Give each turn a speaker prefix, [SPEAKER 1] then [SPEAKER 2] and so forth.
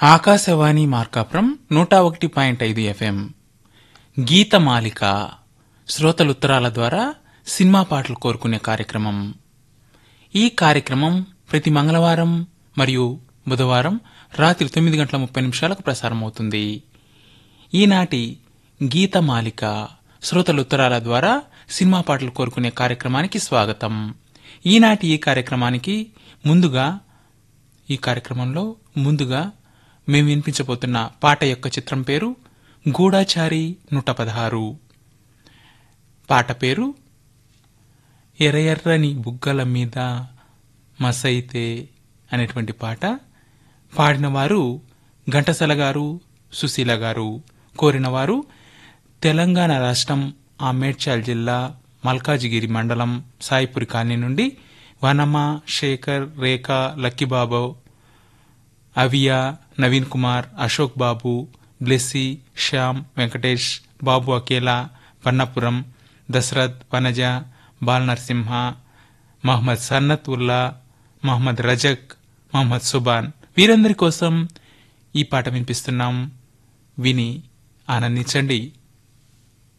[SPEAKER 1] ఆకాశవాణి మార్కాపురం నూట ఒకటి పాయింట్ ఐదు ఎఫ్ఎం గీతమాలిక శ్రోతలుత్తరాల ద్వారా సినిమా పాటలు కోరుకునే కార్యక్రమం ఈ కార్యక్రమం ప్రతి మంగళవారం మరియు బుధవారం రాత్రి తొమ్మిది గంటల ముప్పై నిమిషాలకు ప్రసారమవుతుంది ఈనాటి గీతమాలిక శ్రోతల ఉత్తరాల ద్వారా సినిమా పాటలు కోరుకునే కార్యక్రమానికి స్వాగతం ఈనాటి ఈ కార్యక్రమానికి ముందుగా ఈ కార్యక్రమంలో ముందుగా మేము వినిపించబోతున్న పాట యొక్క చిత్రం పేరు గూఢాచారి నూట పదహారు పాట పేరు ఎర్ర ఎర్రని బుగ్గల మీద మసైతే అనేటువంటి పాట పాడినవారు ఘంటసల గారు సుశీల గారు కోరినవారు తెలంగాణ రాష్ట్రం ఆ మేడ్చల్ జిల్లా మల్కాజిగిరి మండలం సాయిపురి కాలనీ నుండి వనమ శేఖర్ రేఖ లక్కిబాబు అవియా నవీన్ కుమార్ అశోక్ బాబు బ్లెస్సీ శ్యామ్ వెంకటేష్ బాబు అకేలా వన్నపురం దశరథ్ వనజ బాల్ నరసింహ మహమ్మద్ సన్నత్ ఉల్లా మహమ్మద్ రజక్ మహమ్మద్ సుబాన్ వీరందరి కోసం ఈ పాట వినిపిస్తున్నాం విని ఆనందించండి